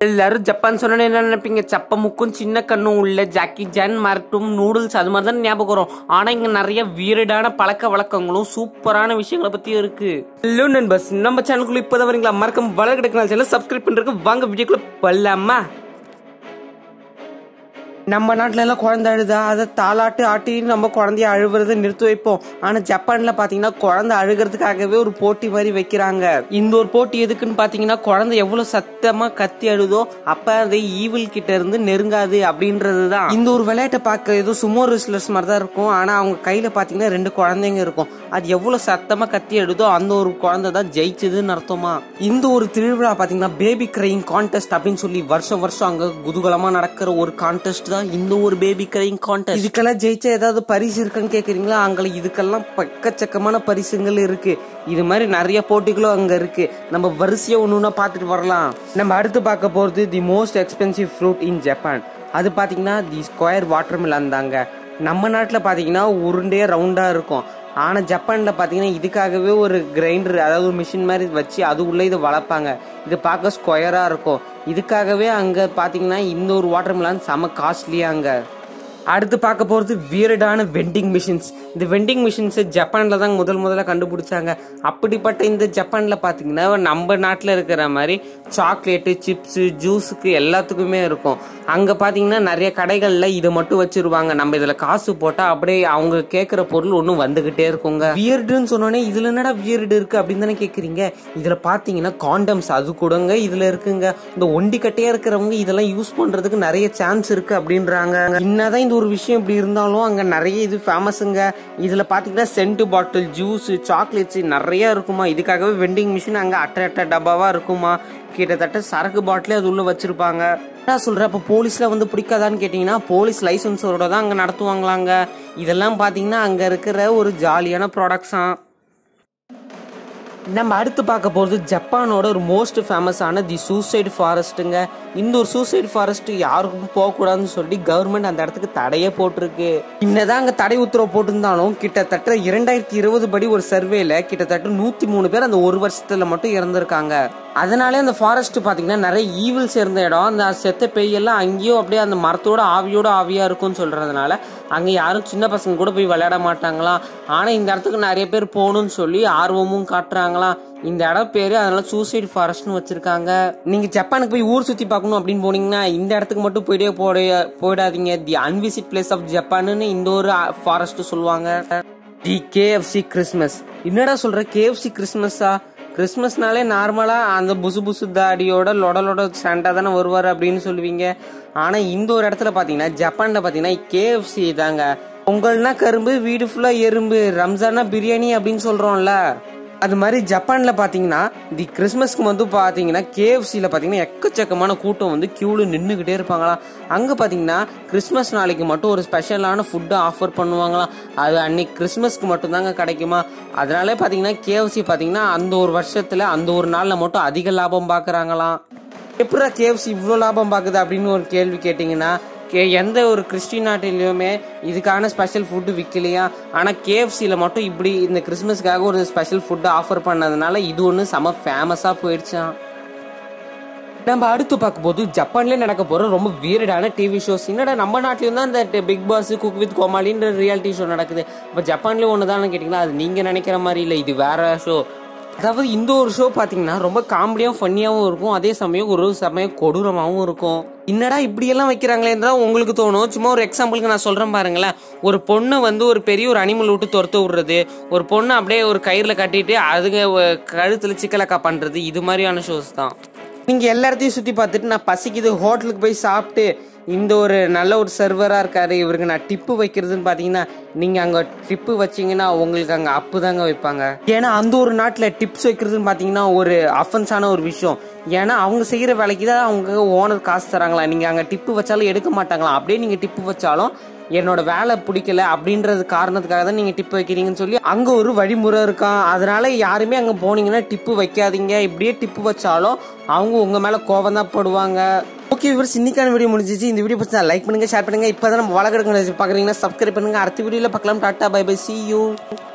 எல்லாரும் ஜப்பான் சொன்னா என்ன நினைப்பீங்க சப்ப முக்கும் சின்ன கண்ணும் உள்ள ஜாக்கி ஜான் மரட்டும் நூடுல்ஸ் அது மாதிரி தான் ஞாபகம் வரும் ஆனா இங்க நிறைய வீரடான பழக்க வழக்கங்களும் சூப்பரான விஷயங்களை பத்தியும் இருக்கு ஹலோ நண்பர்ஸ் நம்ம சேனலுக்குள்ள இப்பதான் வரீங்களா மறக்காம வளர கிடைக்கிற சேனல் சப்ஸ்கிரைப் பண்றதுக்கு வாங்க வீடியோக்குள்ள போலாமா நம்ம நாட்டுல எல்லாம் குழந்தை அழுதா அதை தாளாட்டு ஆட்டி நம்ம குழந்தைய அழுவுறதை நிறுத்தி வைப்போம் ஆனா ஜப்பான்ல பாத்தீங்கன்னா குழந்தை அழுகிறதுக்காகவே ஒரு போட்டி மாதிரி வைக்கிறாங்க இந்த ஒரு போட்டி எதுக்குன்னு பாத்தீங்கன்னா குழந்தை எவ்வளவு சத்தமா கத்தி அழுதோ அப்ப அது ஈவில் கிட்ட இருந்து நெருங்காது அப்படின்றதுதான் இந்த ஒரு விளையாட்டை பார்க்க ஏதோ சுமோ ரெஸ்லர்ஸ் மாதிரி தான் இருக்கும் ஆனா அவங்க கையில பாத்தீங்கன்னா ரெண்டு குழந்தைங்க இருக்கும் அது எவ்வளவு சத்தமா கத்தி அழுதோ அந்த ஒரு குழந்தை தான் ஜெயிச்சதுன்னு அர்த்தமா இந்த ஒரு திருவிழா பாத்தீங்கன்னா பேபி கிரைங் கான்டெஸ்ட் அப்படின்னு சொல்லி வருஷம் வருஷம் அங்க குதூகலமா நடக்கிற ஒரு கான்டெஸ்ட் தான் இந்த ஒரு பேபி கிரைங் கான்டெஸ்ட் இதுக்கெல்லாம் ஜெயிச்ச ஏதாவது பரிசு இருக்குன்னு கேக்குறீங்களா அங்க இதுக்கெல்லாம் பக்கச்சக்கமான பரிசுகள் இருக்கு இது மாதிரி நிறைய போட்டிகளும் அங்க இருக்கு நம்ம வரிசையா ஒண்ணு ஒண்ணா பார்த்துட்டு வரலாம் நம்ம அடுத்து பார்க்க போறது the most expensive fruit in Japan அது பாத்தீங்கன்னா தி ஸ்கொயர் வாட்டர் மிலன் தாங்க நம்ம நாட்டில் பார்த்தீங்கன்னா உருண்டே ரவுண்டாக இருக்கும் ஆனால் ஜப்பானில் பார்த்தீங்கன்னா இதுக்காகவே ஒரு கிரைண்டர் அதாவது ஒரு மிஷின் மாதிரி வச்சு அது உள்ளே இதை வளர்ப்பாங்க இது பார்க்க ஸ்கொயராக இருக்கும் இதுக்காகவே அங்கே பார்த்தீங்கன்னா இந்த ஒரு வாட்டர் மிலான் செம காஸ்ட்லியாக அங்கே அடுத்து பார்க்க போகிறது வியர்டான வெண்டிங் மிஷின்ஸ் இந்த வெண்டிங் மிஷின்ஸை ஜப்பானில் தான் முதல் முதல்ல கண்டுபிடிச்சாங்க அப்படிப்பட்ட இந்த ஜப்பானில் பார்த்தீங்கன்னா நம்ம நாட்டில் இருக்கிற மாதிரி சாக்லேட்டு சிப்ஸு ஜூஸுக்கு எல்லாத்துக்குமே இருக்கும் அங்கே பார்த்தீங்கன்னா நிறைய கடைகளில் இதை மட்டும் வச்சிருவாங்க நம்ம இதில் காசு போட்டால் அப்படியே அவங்க கேட்குற பொருள் ஒன்றும் வந்துக்கிட்டே இருக்குங்க வியர்டுன்னு சொன்னோன்னே இதில் என்னடா வியர்டு இருக்குது அப்படின்னு தானே கேட்குறீங்க இதில் பார்த்தீங்கன்னா காண்டம்ஸ் அது கூடங்க இதில் இருக்குங்க இந்த ஒண்டிக்கட்டையாக இருக்கிறவங்க இதெல்லாம் யூஸ் பண்ணுறதுக்கு நிறைய சான்ஸ் இருக்குது அப்படின்றாங்க என்னதான் இந்த ஒரு விஷயம் இப்படி இருந்தாலும் அங்கே நிறைய இது ஃபேமஸுங்க இதில் பார்த்தீங்கன்னா சென்ட் பாட்டில் ஜூஸ் சாக்லேட்ஸ் நிறைய இருக்குமா இதுக்காகவே வெண்டிங் மிஷின் அங்கே அட்டை அட்டை டப்பாவாக இருக்குமா கிட்டத்தட்ட சரக்கு பாட்டிலே அது உள்ள வச்சிருப்பாங்க நான் சொல்கிறேன் அப்போ போலீஸில் வந்து பிடிக்காதான்னு கேட்டிங்கன்னா போலீஸ் லைசன்ஸோட தான் அங்கே நடத்துவாங்களாங்க இதெல்லாம் பார்த்தீங்கன்னா அங்கே இருக்கிற ஒரு ஜாலியான ப்ராடக்ட்ஸாக நம்ம அடுத்து பார்க்க போகிறது ஜப்பானோட ஒரு மோஸ்ட் ஃபேமஸான தி சூசைட் ஃபாரஸ்ட்டுங்க இந்த ஒரு சூசைட் ஃபாரஸ்ட் யாருக்கும் போகக்கூடாதுன்னு சொல்லி கவர்மெண்ட் அந்த இடத்துக்கு தடையே போட்டிருக்கு இன்னதான் அங்கே தடை உத்தரவு போட்டிருந்தாலும் கிட்டத்தட்ட இரண்டாயிரத்தி இருபது படி ஒரு சர்வேல கிட்டத்தட்ட நூற்றி மூணு பேர் அந்த ஒரு வருஷத்துல மட்டும் இறந்துருக்காங்க அதனாலே அந்த ஃபாரஸ்ட் பார்த்தீங்கன்னா நிறைய ஈவில்ஸ் இருந்த இடம் அந்த செத்த பெய்யெல்லாம் அங்கேயும் அப்படியே அந்த மரத்தோட ஆவியோட ஆவியாக இருக்கும்னு சொல்கிறதுனால அங்கே யாரும் சின்ன பசங்க கூட போய் விளையாட மாட்டாங்களாம் ஆனால் இந்த இடத்துக்கு நிறைய பேர் போகணும்னு சொல்லி ஆர்வமும் காட்டுறாங்களாம் இந்த இடம் பேரு அதனால சூசைட் ஃபாரஸ்ட்னு வச்சிருக்காங்க நீங்க ஜப்பானுக்கு போய் ஊர் சுத்தி பார்க்கணும் அப்படின்னு போனீங்கன்னா இந்த இடத்துக்கு மட்டும் போயிட்டே போட போயிடாதீங்க தி அன்விசிட் பிளேஸ் ஆஃப் ஜப்பான்னு இந்த ஒரு ஃபாரஸ்ட் சொல்லுவாங்க தி கேஎஃப்சி கிறிஸ்மஸ் என்னடா சொல்ற கேஎஃப்சி கிறிஸ்மஸா கிறிஸ்மஸ்னாலே நார்மலா அந்த புசு புசு தாடியோட லொடலோட சண்டை தானே வருவார் அப்படின்னு சொல்லுவீங்க ஆனா இந்த ஒரு இடத்துல பாத்தீங்கன்னா ஜப்பான்ல பாத்தீங்கன்னா கேஎஃப்சி தாங்க பொங்கல்னா கரும்பு வீடு ஃபுல்லா எறும்பு ரம்ஜானா பிரியாணி அப்படின்னு சொல்றோம்ல அது மாதிரி ஜப்பான்ல பாத்தீங்கன்னா தி கிறிஸ்மஸ்க்கு வந்து பாத்தீங்கன்னா கேஎஃப்சியில் பாத்தீங்கன்னா எக்கச்சக்கமான கூட்டம் வந்து கியூல நின்றுக்கிட்டே இருப்பாங்களாம் அங்க பாத்தீங்கன்னா கிறிஸ்மஸ் நாளைக்கு மட்டும் ஒரு ஸ்பெஷலான ஃபுட்டு ஆஃபர் பண்ணுவாங்களாம் அது அன்னைக்கு கிறிஸ்மஸ்க்கு மட்டும் தாங்க கிடைக்குமா அதனாலே பாத்தீங்கன்னா கேஎஃப்சி பாத்தீங்கன்னா அந்த ஒரு வருஷத்துல அந்த ஒரு நாள்ல மட்டும் அதிக லாபம் பாக்குறாங்களாம் எப்படா கேஎஃப்சி இவ்வளோ லாபம் பார்க்குது அப்படின்னு ஒரு கேள்வி கேட்டிங்கன்னா கே எந்த ஒரு கிறிஸ்டின் நாட்டிலையுமே இதுக்கான ஸ்பெஷல் ஃபுட்டு விற்கலையா ஆனால் கேஎஃப்சியில் மட்டும் இப்படி இந்த கிறிஸ்மஸ்க்காக ஒரு ஸ்பெஷல் ஃபுட்டு ஆஃபர் பண்ணதுனால இது ஒன்று செம ஃபேமஸாக போயிடுச்சான் நம்ம அடுத்து பார்க்கும்போது ஜப்பான்லேயே நடக்க போகிற ரொம்ப வீரடான டிவி ஷோஸ் என்னடா நம்ம நாட்டிலையும் தான் இந்த பிக் பாஸ் குக் வித் கோமாளின்ற ரியாலிட்டி ஷோ நடக்குது இப்போ ஜப்பான்லேயும் ஒன்று தான் கேட்டிங்கன்னா அது நீங்கள் நினைக்கிற மாதிரி இல்லை இது வேற ஷோ அதாவது இந்த ஒரு ஷோ பார்த்தீங்கன்னா ரொம்ப காமெடியாகவும் ஃபன்னியாகவும் இருக்கும் அதே சமயம் ஒரு சமயம் கொடூரமாகவும் இருக்கும் என்னடா இப்படியெல்லாம் வைக்கிறாங்களேன்னு தான் உங்களுக்கு தோணும் சும்மா ஒரு எக்ஸாம்பிளுக்கு நான் சொல்கிறேன் பாருங்களேன் ஒரு பொண்ணை வந்து ஒரு பெரிய ஒரு அனிமல் விட்டு துரத்த விடுறது ஒரு பொண்ணை அப்படியே ஒரு கயிறில் கட்டிட்டு அதுங்க கழுத்தில் சிக்கலக்கா பண்ணுறது இது மாதிரியான ஷோஸ் தான் நீங்கள் எல்லா இடத்தையும் சுற்றி பார்த்துட்டு நான் பசிக்குது ஹோட்டலுக்கு போய் சாப்பிட்டு இந்த ஒரு நல்ல ஒரு சர்வராக இருக்காரு இவருக்கு நான் டிப்பு வைக்கிறதுன்னு பார்த்தீங்கன்னா நீங்கள் அங்கே டிப்பு வச்சீங்கன்னா உங்களுக்கு அங்கே அப்பு தாங்க வைப்பாங்க ஏன்னா அந்த ஒரு நாட்டில் டிப்ஸ் வைக்கிறதுன்னு பார்த்தீங்கன்னா ஒரு அஃபென்ஸான ஒரு விஷயம் ஏன்னா அவங்க செய்கிற வேலைக்கு தான் அவங்க ஓனர் காசு தராங்களா நீங்கள் அங்கே டிப்பு வச்சாலும் எடுக்க மாட்டாங்களா அப்படியே நீங்கள் டிப்பு வச்சாலும் என்னோட வேலை பிடிக்கல அப்படின்றது காரணத்துக்காக தான் நீங்கள் டிப்பு வைக்கிறீங்கன்னு சொல்லி அங்கே ஒரு வழிமுறை இருக்கான் அதனால யாருமே அங்கே போனீங்கன்னா டிப்பு வைக்காதீங்க இப்படியே டிப்பு வச்சாலும் அவங்க உங்கள் மேலே கோவம் தான் படுவாங்க ஓகே இவர் இன்னைக்கான வீடியோ முடிஞ்சிச்சு இந்த வீடியோ பற்றி லைக் பண்ணுங்க ஷேர் பண்ணுங்க இப்போ தான் நம்ம வளர்க்குறவங்க பார்க்குறீங்கன்னா சப்ஸ்கிரைப் பண்ணுங்க அடுத்த வீடியோவில் பார்க்கலாம் tata bye bye see you